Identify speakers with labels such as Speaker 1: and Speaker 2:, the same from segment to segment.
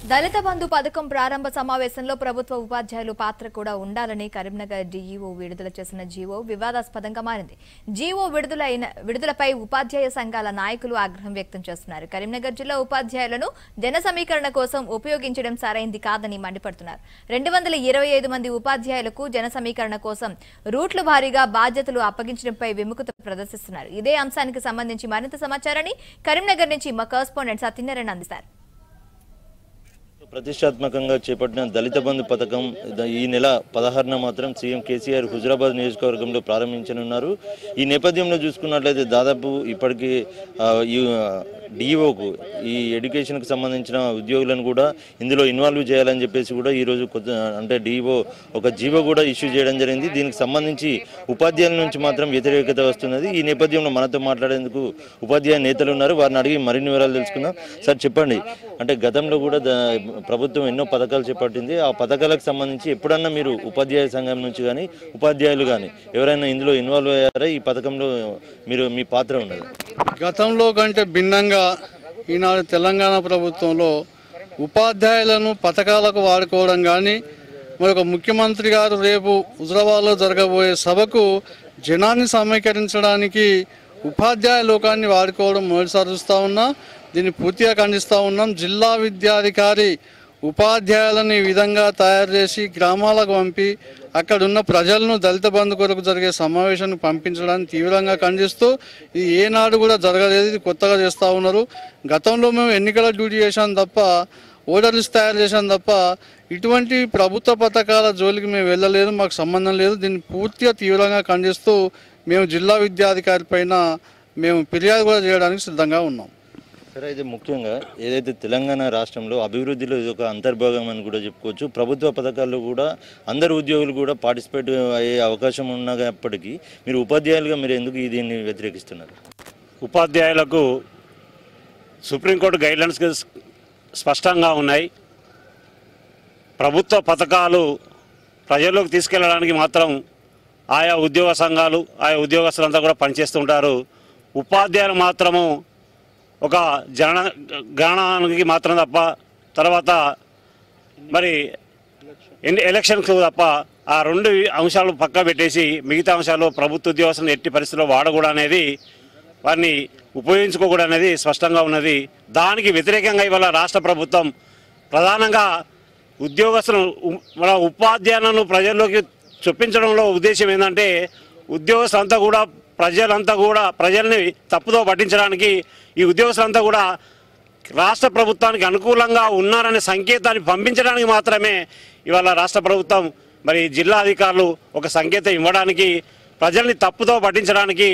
Speaker 1: దళిత బంధు పథకం ప్రారంభ సమావేశంలో ప్రభుత్వ ఉపాధ్యాయులు పాత్ర కూడా ఉండాలని కరీంనగర్ డీఈఓ విడుదల చేసిన జీవో వివాదాస్పదంగా మారింది జీవో విడుదలైన విడుదలపై ఉపాధ్యాయ సంఘాల నాయకులు ఆగ్రహం వ్యక్తం చేస్తున్నారు కరీంనగర్ జిల్లా ఉపాధ్యాయులను జన సమీకరణ కోసం ఉపయోగించడం సరైంది కాదని మండిపడుతున్నారు రెండు వందల ఇరవై ఐదు మంది ఉపాధ్యాయులకు జన సమీకరణ కోసం రూట్ల వారీగా బాధ్యతలు అప్పగించడంపై విముఖత ప్రదర్శిస్తున్నారు ఇదే అంశానికి సంబంధించి మరింత సమాచారాన్ని కరీంనగర్ నుంచి మా కరస్పాండెంట్ సత్యనారాయణ అందిస్తారు
Speaker 2: ప్రతిష్టాత్మకంగా చేపట్టిన దళిత బంధు పథకం ద- ఈ నెల పదహారున మాత్రం సీఎం కేసీఆర్ హుజరాబాద్ నియోజకవర్గంలో ప్రారంభించనున్నారు ఈ నేపథ్యంలో చూసుకున్నట్లయితే దాదాపు ఇప్పటికీ ఆ, ఈ డిఓకు ఈ ఎడ్యుకేషన్కి సంబంధించిన ఉద్యోగులను కూడా ఇందులో ఇన్వాల్వ్ చేయాలని చెప్పేసి కూడా ఈరోజు కొత్త అంటే డిఓ ఒక జీవో కూడా ఇష్యూ చేయడం జరిగింది దీనికి సంబంధించి ఉపాధ్యాయుల నుంచి మాత్రం వ్యతిరేకత వస్తున్నది ఈ నేపథ్యంలో మనతో మాట్లాడేందుకు ఉపాధ్యాయ నేతలు ఉన్నారు వారిని అడిగి మరిన్ని వివరాలు తెలుసుకుందాం సార్ చెప్పండి అంటే గతంలో కూడా ద- ప్రభుత్వం ఎన్నో పథకాలు చేపట్టింది ఆ పథకాలకు సంబంధించి ఎప్పుడన్నా మీరు ఉపాధ్యాయ సంఘం నుంచి కానీ ఉపాధ్యాయులు కానీ ఎవరైనా ఇందులో ఇన్వాల్వ్ అయ్యారా ఈ పథకంలో మీరు మీ పాత్ర ఉన్నది
Speaker 3: గతంలో కంటే భిన్నంగా ఈనాడు తెలంగాణ ప్రభుత్వంలో ఉపాధ్యాయులను పథకాలకు వాడుకోవడం కానీ మరి ఒక ముఖ్యమంత్రి గారు రేపు హుజరాబాద్లో జరగబోయే సభకు జనాన్ని సమీకరించడానికి ఉపాధ్యాయ లోకాన్ని వాడుకోవడం మొదటిసారి చూస్తూ ఉన్నా దీన్ని పూర్తిగా ఖండిస్తూ ఉన్నాం జిల్లా విద్యాధికారి ఉపాధ్యాయులను ఈ విధంగా తయారు చేసి గ్రామాలకు పంపి అక్కడ ఉన్న ప్రజలను దళిత బంధు కొరకు జరిగే సమావేశాన్ని పంపించడాన్ని తీవ్రంగా ఖండిస్తూ ఇది ఏనాడు కూడా జరగలేదు ఇది కొత్తగా చేస్తూ ఉన్నారు గతంలో మేము ఎన్నికల డ్యూటీ చేశాం తప్ప ఓటర్ లిస్ట్ తయారు చేశాం తప్ప ఇటువంటి ప్రభుత్వ పథకాల జోలికి మేము వెళ్ళలేదు మాకు సంబంధం లేదు దీన్ని పూర్తిగా తీవ్రంగా ఖండిస్తూ మేము జిల్లా విద్యాధికారి పైన మేము ఫిర్యాదు కూడా చేయడానికి సిద్ధంగా ఉన్నాం
Speaker 2: సరే అయితే ముఖ్యంగా ఏదైతే తెలంగాణ రాష్ట్రంలో అభివృద్ధిలో ఇది ఒక అంతర్భాగం అని కూడా చెప్పుకోవచ్చు ప్రభుత్వ పథకాల్లో కూడా అందరు ఉద్యోగులు కూడా పార్టిసిపేట్ అయ్యే అవకాశం ఉన్నప్పటికీ మీరు ఉపాధ్యాయులుగా మీరు ఎందుకు ఈ దీన్ని వ్యతిరేకిస్తున్నారు
Speaker 4: ఉపాధ్యాయులకు సుప్రీంకోర్టు గైడ్లైన్స్ స్పష్టంగా ఉన్నాయి ప్రభుత్వ పథకాలు ప్రజల్లోకి తీసుకెళ్ళడానికి మాత్రం ఆయా ఉద్యోగ సంఘాలు ఆయా ఉద్యోగస్తులంతా కూడా పనిచేస్తుంటారు ఉపాధ్యాయులు మాత్రము ఒక జన గణనానికి మాత్రం తప్ప తర్వాత మరి ఎన్ని ఎలక్షన్కు తప్ప ఆ రెండు అంశాలు పక్క పెట్టేసి మిగతా అంశాలు ప్రభుత్వ ఉద్యోగస్తులను ఎట్టి పరిస్థితుల్లో వాడకూడదు అనేది వారిని ఉపయోగించుకోకూడదు అనేది స్పష్టంగా ఉన్నది దానికి వ్యతిరేకంగా ఇవాళ రాష్ట్ర ప్రభుత్వం ప్రధానంగా ఉద్యోగస్తులను ఉ- మన ఉపాధ్యాయులను ప్రజల్లోకి చొప్పించడంలో ఉద్దేశం ఏంటంటే ఉద్యోగస్తులంతా కూడా ప్రజలంతా కూడా ప్రజల్ని తప్పుదో పట్టించడానికి ఈ ఉద్యోగస్తులంతా కూడా రాష్ట్ర ప్రభుత్వానికి అనుకూలంగా ఉన్నారనే సంకేతాన్ని పంపించడానికి మాత్రమే ఇవాళ రాష్ట్ర ప్రభుత్వం మరి జిల్లా అధికారులు ఒక సంకేతం ఇవ్వడానికి ప్రజల్ని తప్పుతో పట్టించడానికి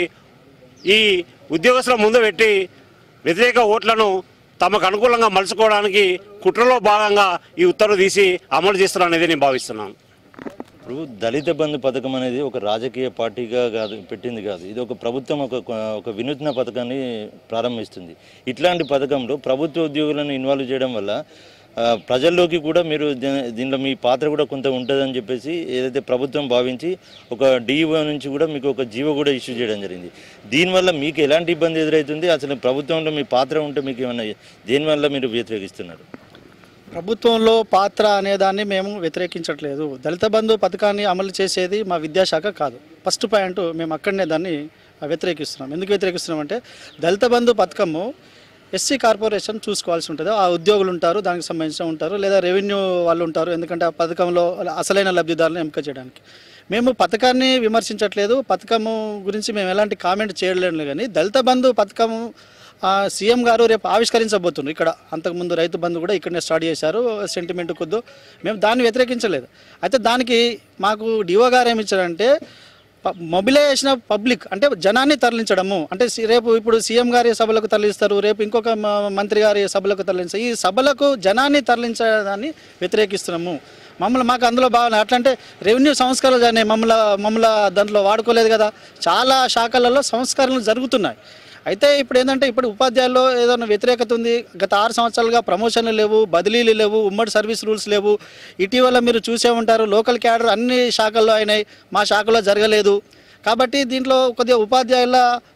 Speaker 4: ఈ ఉద్యోగస్తుల ముందు పెట్టి వ్యతిరేక ఓట్లను తమకు అనుకూలంగా మలుచుకోవడానికి కుట్రలో భాగంగా ఈ ఉత్తర్వు తీసి అమలు చేస్తున్నారు అనేది నేను భావిస్తున్నాను
Speaker 2: ఇప్పుడు దళిత బంధు పథకం అనేది ఒక రాజకీయ పార్టీగా కాదు పెట్టింది కాదు ఇది ఒక ప్రభుత్వం ఒక ఒక వినూత్న పథకాన్ని ప్రారంభిస్తుంది ఇట్లాంటి పథకంలో ప్రభుత్వ ఉద్యోగులను ఇన్వాల్వ్ చేయడం వల్ల ఆ, ప్రజల్లోకి కూడా మీరు దీ- దీనిలో మీ పాత్ర కూడా కొంత ఉంటుందని చెప్పేసి ఏదైతే ప్రభుత్వం భావించి ఒక డిఈఓ నుంచి కూడా మీకు ఒక జీవో కూడా ఇష్యూ చేయడం జరిగింది దీనివల్ల మీకు ఎలాంటి ఇబ్బంది ఎదురవుతుంది అసలు ప్రభుత్వంలో మీ పాత్ర ఉంటే మీకు ఏమన్నా దేనివల్ల మీరు వ్యతిరేకిస్తున్నారు
Speaker 5: ప్రభుత్వంలో పాత్ర అనేదాన్ని మేము వ్యతిరేకించట్లేదు దళిత బంధు పథకాన్ని అమలు చేసేది మా విద్యాశాఖ కాదు ఫస్ట్ పాయింట్ మేము అక్కడనే దాన్ని వ్యతిరేకిస్తున్నాం ఎందుకు వ్యతిరేకిస్తున్నాం అంటే దళిత బంధు పథకము ఎస్సీ కార్పొరేషన్ చూసుకోవాల్సి ఉంటుంది ఆ ఉద్యోగులు ఉంటారు దానికి సంబంధించిన ఉంటారు లేదా రెవెన్యూ వాళ్ళు ఉంటారు ఎందుకంటే ఆ పథకంలో అసలైన లబ్ధిదారులను ఎంపిక చేయడానికి మేము పథకాన్ని విమర్శించట్లేదు పథకము గురించి మేము ఎలాంటి కామెంట్ చేయలేము కానీ దళిత బంధు పథకము ఆ, సీఎం గారు రేపు ఆవిష్కరించబోతున్నారు ఇక్కడ అంతకుముందు రైతు బంధు కూడా ఇక్కడనే స్టార్ట్ చేశారు సెంటిమెంట్ కొద్దు మేము దాన్ని వ్యతిరేకించలేదు అయితే దానికి మాకు డిఓ గారు ఏమి ఇచ్చారంటే ప- మొబిలైజేషన్ ఆఫ్ పబ్లిక్ అంటే జనాన్ని తరలించడము అంటే సి- రేపు ఇప్పుడు సీఎం గారి సభలకు తరలిస్తారు రేపు ఇంకొక మ- మంత్రి గారి సభలకు తరలిస్తారు ఈ సభలకు జనాన్ని తరలించడాన్ని వ్యతిరేకిస్తున్నాము మమ్మల్ని మాకు అందులో బాగా అట్లా అంటే రెవెన్యూ సంస్కరణలు కానీ మమ్మల్ని మమ్మల్ని దాంట్లో వాడుకోలేదు కదా చాలా శాఖలలో సంస్కరణలు జరుగుతున్నాయి అయితే ఇప్పుడు ఏంటంటే ఇప్పుడు ఉపాధ్యాయుల్లో ఏదైనా వ్యతిరేకత ఉంది గత ఆరు సంవత్సరాలుగా ప్రమోషన్లు లేవు బదిలీలు లేవు ఉమ్మడి సర్వీస్ రూల్స్ లేవు ఇటీవల మీరు చూసే ఉంటారు లోకల్ క్యాడర్ అన్ని శాఖల్లో అయినాయి మా శాఖలో జరగలేదు కాబట్టి దీంట్లో కొద్దిగా ఉపాధ్యాయుల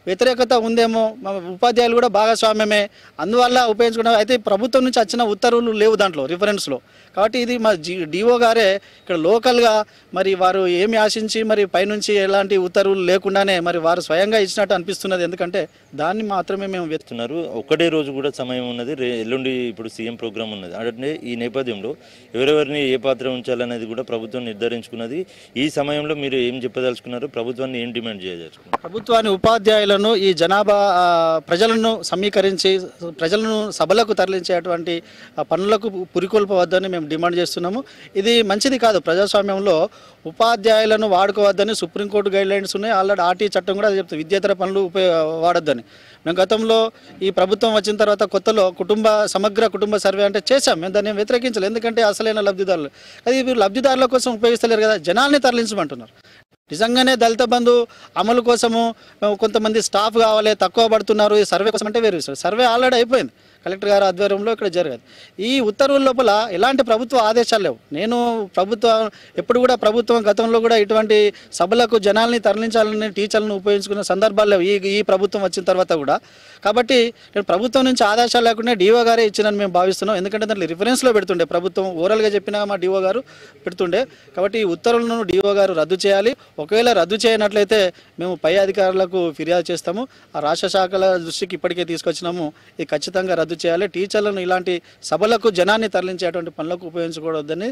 Speaker 5: వ్యతిరేకత ఉందేమో మా ఉపాధ్యాయులు కూడా భాగస్వామ్యమే అందువల్ల ఉపయోగించుకున్న అయితే ప్రభుత్వం నుంచి వచ్చిన ఉత్తర్వులు లేవు దాంట్లో రిఫరెన్స్లో కాబట్టి ఇది మా జీ డిఓ గారే ఇక్కడ లోకల్గా మరి వారు ఏమి ఆశించి మరి పైనుంచి ఎలాంటి ఉత్తర్వులు లేకుండానే మరి వారు స్వయంగా ఇచ్చినట్టు అనిపిస్తున్నది ఎందుకంటే దాన్ని మాత్రమే మేము వ్యతి
Speaker 2: చేస్తున్నారు ఒక్కటే రోజు కూడా సమయం ఉన్నది రే ఎల్లుండి ఇప్పుడు సీఎం ప్రోగ్రామ్ ఉన్నది అంటే ఈ నేపథ్యంలో ఎవరెవరిని ఏ పాత్ర ఉంచాలనేది కూడా ప్రభుత్వం నిర్ధారించుకున్నది ఈ సమయంలో మీరు ఏం చెప్పదలుచుకున్నారు ప్రభుత్వాన్ని ఏం డిమాండ్ చేయదలుచుకున్నారు
Speaker 5: ప్రభుత్వాన్ని ఉపాధ్యాయులను ఈ జనాభా ఆ, ప్రజలను సమీకరించి ప్రజలను సభలకు తరలించేటువంటి ఆ, పనులకు పురికొల్పవద్దని మేము డిమాండ్ చేస్తున్నాము ఇది మంచిది కాదు ప్రజాస్వామ్యంలో ఉపాధ్యాయులను వాడుకోవద్దని సుప్రీంకోర్టు గైడ్ లైన్స్ ఉన్నాయి ఆల్రెడీ ఆర్టీ చట్టం కూడా అది చెప్తుంది విద్యేతర పనులు ఉపయోగ వాడొద్దని మేము గతంలో ఈ ప్రభుత్వం వచ్చిన తర్వాత కొత్తలో కుటుంబ సమగ్ర కుటుంబ సర్వే అంటే చేశాం మేము దాన్ని వ్యతిరేకించలేదు ఎందుకంటే అసలైన లబ్ధిదారులు అది వీరు లబ్ధిదారుల కోసం ఉపయోగిస్తలేరు కదా జనాల్ని తరలించమంటున్నారు నిజంగానే దళిత బంధు అమలు కోసము ఆ, కొంతమంది స్టాఫ్ కావాలి తక్కువ పడుతున్నారు ఈ సర్వే కోసం అంటే వేరు విషయం. సర్వే ఆల్రెడీ అయిపోయింది కలెక్టర్ గారి ఆధ్వర్యంలో ఇక్కడ జరగదు ఈ ఉత్తర్వుల లోపల ఎలాంటి ప్రభుత్వ ఆదేశాలు లేవు నేను ప్రభుత్వం ఎప్పుడు కూడా ప్రభుత్వం గతంలో కూడా ఇటువంటి సభలకు జనాల్ని తరలించాలని టీచర్లను ఉపయోగించుకున్న సందర్భాలు లేవు ఈ ఈ ప్రభుత్వం వచ్చిన తర్వాత కూడా కాబట్టి నేను ప్రభుత్వం నుంచి ఆదేశాలు లేకుండా డిఓ గారే ఇచ్చినని మేము భావిస్తున్నాం ఎందుకంటే దాంట్లో రిఫరెన్స్లో పెడుతుండే ప్రభుత్వం ఓరల్గా చెప్పినా మా డిఓ గారు పెడుతుండే కాబట్టి ఈ ఉత్తర్వులను డిఓ గారు రద్దు చేయాలి ఒకవేళ రద్దు చేయనట్లయితే మేము పై అధికారులకు ఫిర్యాదు చేస్తాము ఆ రాష్ట్ర శాఖల దృష్టికి ఇప్పటికే తీసుకొచ్చినాము ఇది ఖచ్చితంగా రద్దు చేయాలి టీచర్లను ఇలాంటి సభలకు జనాన్ని తరలించేటువంటి పనులకు ఉపయోగించకూడదని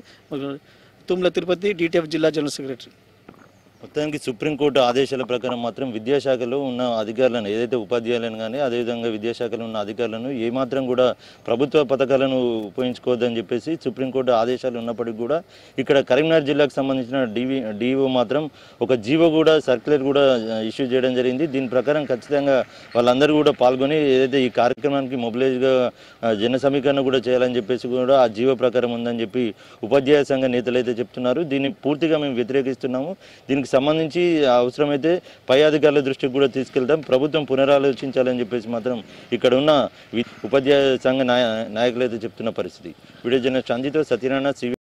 Speaker 5: తుమ్మల తిరుపతి డిటిఎఫ్ జిల్లా జనరల్ సెక్రటరీ
Speaker 2: మొత్తానికి సుప్రీంకోర్టు ఆదేశాల ప్రకారం మాత్రం విద్యాశాఖలో ఉన్న అధికారులను ఏదైతే ఉపాధ్యాయులను కానీ అదేవిధంగా విద్యాశాఖలో ఉన్న అధికారులను ఏమాత్రం కూడా ప్రభుత్వ పథకాలను ఉపయోగించుకోవద్దని చెప్పేసి సుప్రీంకోర్టు ఆదేశాలు ఉన్నప్పటికీ కూడా ఇక్కడ కరీంనగర్ జిల్లాకు సంబంధించిన డివి డిఓ మాత్రం ఒక జీవో కూడా సర్క్యులర్ కూడా ఇష్యూ చేయడం జరిగింది దీని ప్రకారం ఖచ్చితంగా వాళ్ళందరూ కూడా పాల్గొని ఏదైతే ఈ కార్యక్రమానికి మొబిలైజ్గా ఆ, జన సమీకరణ కూడా చేయాలని చెప్పేసి కూడా ఆ జీవో ప్రకారం ఉందని చెప్పి ఉపాధ్యాయ సంఘ నేతలు అయితే చెప్తున్నారు దీన్ని పూర్తిగా మేము వ్యతిరేకిస్తున్నాము దీనికి సంబంధించి అవసరమైతే పై అధికారుల దృష్టికి కూడా తీసుకెళ్తాం ప్రభుత్వం పునరాలోచించాలని చెప్పేసి మాత్రం ఇక్కడ ఉన్న వి- ఉపాధ్యాయ సంఘ నాయ నాయకులు అయితే చెప్తున్న పరిస్థితి వీడియో జర్నలిస్ట్ అంజితో సత్యనారాయణ సివి